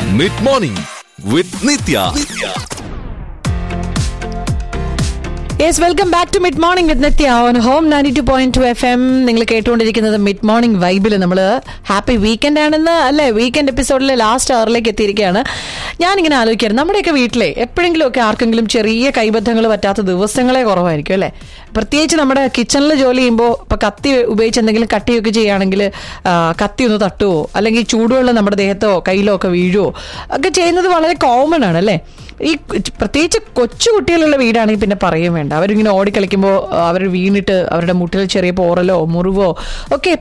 mid morning with Nithya yes welcome back to mid morning with Nithya on home ninety two point two F M നിങ്ങൾ കേട്ടുകൊണ്ടിരിക്കുന്നത് mid morning വൈബിൽ നമ്മൾ happy weekend ആണെന്ന് അല്ലേ weekend എപ്പിസോഡിലെ last അവറിലേക്ക് എത്തിയിരിക്കുകയാണ് ഞാനിങ്ങനെ ആലോചിക്കുകയാണ് നമ്മുടെയൊക്കെ വീട്ടിലെ എപ്പോഴെങ്കിലും ഒക്കെ ആർക്കെങ്കിലും ചെറിയ കൈബദ്ധങ്ങൾ പറ്റാത്ത ദിവസങ്ങളെ കുറവായിരിക്കും അല്ലേ പ്രത്യേകിച്ച് നമ്മുടെ കിച്ചണിൽ ജോലി ചെയ്യുമ്പോൾ ഇപ്പം കത്തി ഉപയോഗിച്ച് എന്തെങ്കിലും കട്ടിയൊക്കെ ചെയ്യുകയാണെങ്കിൽ ആ, കത്തി ഒന്ന് തട്ടുവോ അല്ലെങ്കിൽ ചൂടുവെള്ളം നമ്മുടെ ദേഹത്തോ കയ്യിലോ ഒക്കെ വീഴുവോ ഒക്കെ ചെയ്യുന്നത് വളരെ കോമൺ ആണ് അല്ലേ ഈ കൊ- പ്രത്യേകിച്ച് കൊച്ചു കുട്ടികളുള്ള വീടാണെങ്കിൽ പിന്നെ പറയും വേണ്ട അവരിങ്ങനെ ഓടിക്കളിക്കുമ്പോൾ അവർ വീണിട്ട് അവരുടെ മുട്ടിൽ ചെറിയ പോറലോ മുറിവോ ഒക്കെ